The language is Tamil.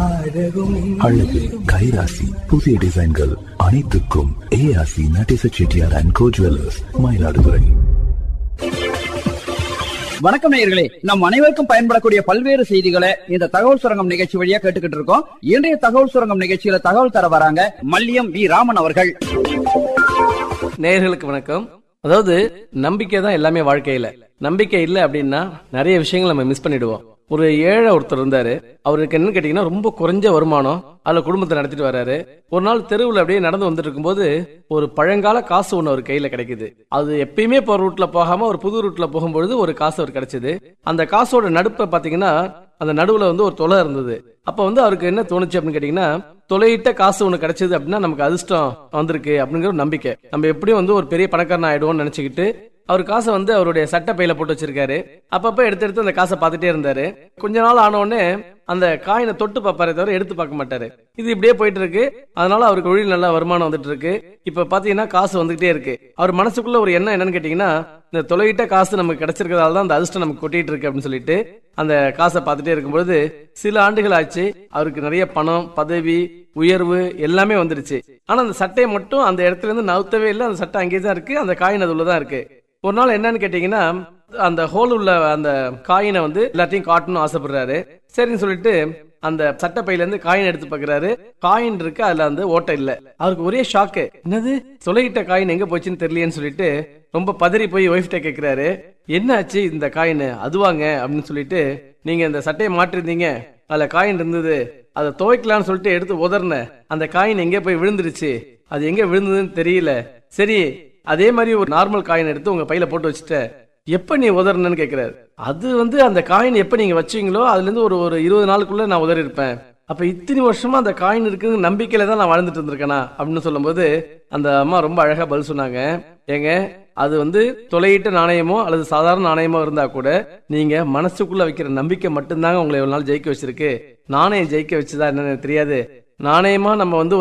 அழகு கைராசி புதிய டிசைன்கள் அனைத்துக்கும் ஏஆசி Natesa Chettiar and co jewellers Mayiladuthurai வணக்கம் நேயர்களே நம் அனைவருக்கும் பயன்படக்கூடிய பல்வேறு செய்திகளை இந்த தகவல் சுரங்கம் நிகழ்ச்சி வழியா கேட்டுக்கிட்டு இருக்கோம் இன்றைய தகவல் சுரங்கம் நிகழ்ச்சியில தகவல் தர வராங்க மல்லியம் வி ராமன் அவர்கள் நேயர்களுக்கு வணக்கம் அதாவது நம்பிக்கை தான் எல்லாமே வாழ்க்கையில நம்பிக்கை இல்லை அப்படின்னா நிறைய விஷயங்கள் நம்ம மிஸ் பண்ணிடுவோம் ஒரு ஏழை ஒருத்தர் இருந்தாரு அவருக்கு என்னன்னு கேட்டீங்கன்னா ரொம்ப குறைஞ்ச வருமானம் அதுல குடும்பத்தை நடத்திட்டு வர்றாரு ஒரு நாள் தெருவில் அப்படியே நடந்து வந்துட்டு இருக்கும்போது ஒரு பழங்கால காசு ஒண்ணு அவர் கையில கிடைக்குது அது எப்பயுமே போற ரூட்ல போகாம ஒரு புது ரூட்ல போகும்பொழுது ஒரு காசு அவர் கிடைச்சது அந்த காசோட நடுப்ப பாத்தீங்கன்னா அந்த நடுவுல வந்து ஒரு தொலை இருந்தது அப்ப வந்து அவருக்கு என்ன தோணுச்சு அப்படின்னு கேட்டீங்கன்னா தொலையிட்ட காசு ஒண்ணு கிடைச்சது அப்படின்னா நமக்கு அதிர்ஷ்டம் வந்திருக்கு அப்படிங்கிற ஒரு நம்பிக்கை நம்ம எப்படியும் வந்து ஒரு பெரிய பணக்காரன் ஆயிடுவோம்னு நினைச்சுக்கிட்டு அவர் காசை வந்து அவருடைய சட்டை பையில போட்டு வச்சிருக்காரு அப்பப்ப எடுத்து எடுத்து அந்த காசை பார்த்துட்டே இருந்தாரு கொஞ்ச நாள் ஆன உடனே அந்த காயினை தொட்டு பார்ப்பாரே தவிர எடுத்து பார்க்க மாட்டாரு இது இப்படியே போயிட்டு இருக்கு அதனால அவருக்கு தொழில் நல்ல வருமானம் வந்துட்டு இருக்கு இப்ப பாத்தீங்கன்னா காசு வந்துகிட்டே இருக்கு அவர் மனசுக்குள்ள ஒரு எண்ணம் என்னன்னு கேட்டீங்கன்னா இந்த தொலையிட்ட காசு நமக்கு கிடைச்சிருக்கிறதால தான் அந்த அதிர்ஷ்டம் நமக்கு கொட்டிட்டு இருக்கு அப்படின்னு சொல்லிட்டு அந்த காசை பார்த்துட்டே இருக்கும்பொழுது சில ஆண்டுகள் ஆச்சு அவருக்கு நிறைய பணம் பதவி உயர்வு எல்லாமே வந்துருச்சு ஆனா அந்த சட்டையை மட்டும் அந்த இடத்துல இருந்து நவுத்தவே இல்லை அந்த சட்டை அங்கேயே தான் இருக்கு அந்த காயின் அது உள்ளதான் இருக்கு ஒரு நாள் என்னன்னு கேட்டீங்கன்னா அந்த ஹோல் உள்ள அந்த காயினை வந்து எல்லாத்தையும் காட்டணும்னு ஆசைப்படுறாரு சரின்னு சொல்லிட்டு அந்த சட்டப்பையில இருந்து காயின் எடுத்து பாக்குறாரு காயின் இருக்கு அதுல வந்து ஓட்டை இல்ல அவருக்கு ஒரே ஷாக்கு என்னது தொலைகிட்ட காயின் எங்க போச்சுன்னு தெரியலையேன்னு சொல்லிட்டு ரொம்ப பதறி போய் ஒய்ஃப்ட கேக்குறாரு என்ன ஆச்சு இந்த காயின் அதுவாங்க அப்படின்னு சொல்லிட்டு நீங்க இந்த சட்டையை மாற்றிருந்தீங்க அதுல காயின் இருந்தது அதை துவைக்கலாம்னு சொல்லிட்டு எடுத்து உதறின அந்த காயின் எங்க போய் விழுந்துருச்சு அது எங்க விழுந்ததுன்னு தெரியல சரி அதே மாதிரி ஒரு நார்மல் காயின் எடுத்து உங்க பையில போட்டு வச்சுட்ட எப்ப நீ உதறனன்னு கேக்குறாரு அது வந்து அந்த காயின் எப்ப நீங்க வச்சீங்களோ அதுல இருந்து ஒரு ஒரு இருபது நாளுக்குள்ள நான் உதறி இருப்பேன் அப்ப இத்தனை வருஷமா அந்த காயின் இருக்குன்னு நம்பிக்கையில தான் நான் வாழ்ந்துட்டு இருந்திருக்கேனா அப்படின்னு சொல்லும்போது அந்த அம்மா ரொம்ப அழகா பதில் சொன்னாங்க ஏங்க அது வந்து தொலையிட்ட நாணயமோ அல்லது சாதாரண நாணயமோ இருந்தா கூட நீங்க மனசுக்குள்ள வைக்கிற நம்பிக்கை மட்டும்தாங்க உங்களை இவ்வளவு நாள் ஜெயிக்க வச்சிருக்கு நாணயம் ஜெயிக்க வச்சுதா என்னன்னு எனக்கு தெரியாது நாணயமா நம்ம வந்து